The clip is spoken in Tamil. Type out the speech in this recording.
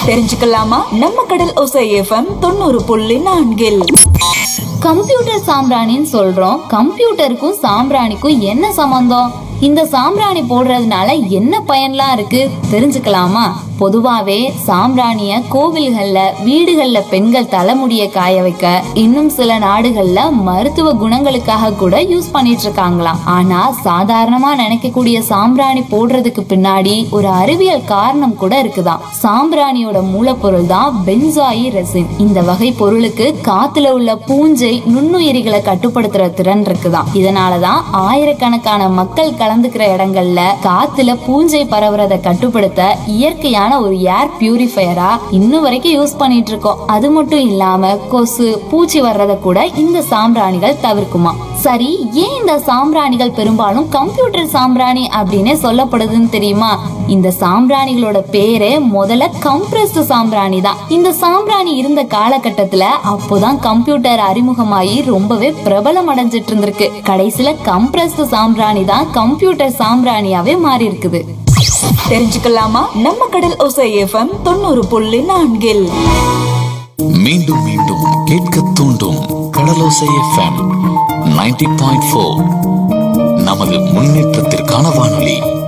தெரிஞ்சுக்கலாமா நம்ம கடல் ஒசை எஃப்எம் தொண்ணூறு புள்ளி நான்கில் கம்ப்யூட்டர் சாம்பிராணின்னு சொல்றோம் கம்ப்யூட்டருக்கும் சாம்பிராணிக்கும் என்ன சம்பந்தம் இந்த சாம்பிராணி போடுறதுனால என்ன பயன்லாம் இருக்கு தெரிஞ்சுக்கலாமா பொதுவாவே சாம்பிராணிய கோவில்கள்ல வீடுகள்ல பெண்கள் தலைமுடிய காய வைக்க இன்னும் சில நாடுகள்ல மருத்துவ குணங்களுக்காக கூட யூஸ் பண்ணிட்டு இருக்காங்களாம் ஆனா சாதாரணமா நினைக்கக்கூடிய சாம்பிராணி போடுறதுக்கு பின்னாடி ஒரு அறிவியல் காரணம் கூட இருக்குதாம் சாம்பிராணியோட மூலப்பொருள் தான் பென்சாயி ரெசின் இந்த வகை பொருளுக்கு காத்துல உள்ள பூஞ்சை நுண்ணுயிரிகளை கட்டுப்படுத்துற திறன் இருக்குதாம் இதனாலதான் ஆயிரக்கணக்கான மக்கள் கலந்துக்கிற இடங்கள்ல காத்துல பூஞ்சை பரவுறதை கட்டுப்படுத்த இயற்கையான ஒரு ஏர் பியூரிஃபையரா இன்னும் வரைக்கும் யூஸ் பண்ணிட்டு இருக்கோம் அது மட்டும் இல்லாம கொசு பூச்சி வர்றத கூட இந்த சாம்பிராணிகள் தவிர்க்குமா சரி ஏன் இந்த சாம்பிராணிகள் பெரும்பாலும் கம்ப்யூட்டர் சாம்பிராணி அப்படின்னே சொல்லப்படுதுன்னு தெரியுமா இந்த சாம்பிராணிகளோட பேரே முதல்ல கம்ப்ரஸ்ட் சாம்பிராணி தான் இந்த சாம்பிராணி இருந்த காலகட்டத்துல அப்போதான் கம்ப்யூட்டர் அறிமுகமாகி ரொம்பவே பிரபலம் அடைஞ்சிட்டு இருந்திருக்கு கடைசியில கம்ப்ரஸ்ட் சாம்பிராணி தான் கம்ப்யூட்டர் சாம்பிராணியாவே மாறி இருக்குது தெரிஞ்சுக்கலாமா நம்ம கடல் ஒசை எஃப்எம் தொண்ணூறு புள்ளி நான்கில் மீண்டும் மீண்டும் கேட்க தூண்டும் Kadalosai FM ninety point four நமது முன்னேற்றத்திற்கான வானொலி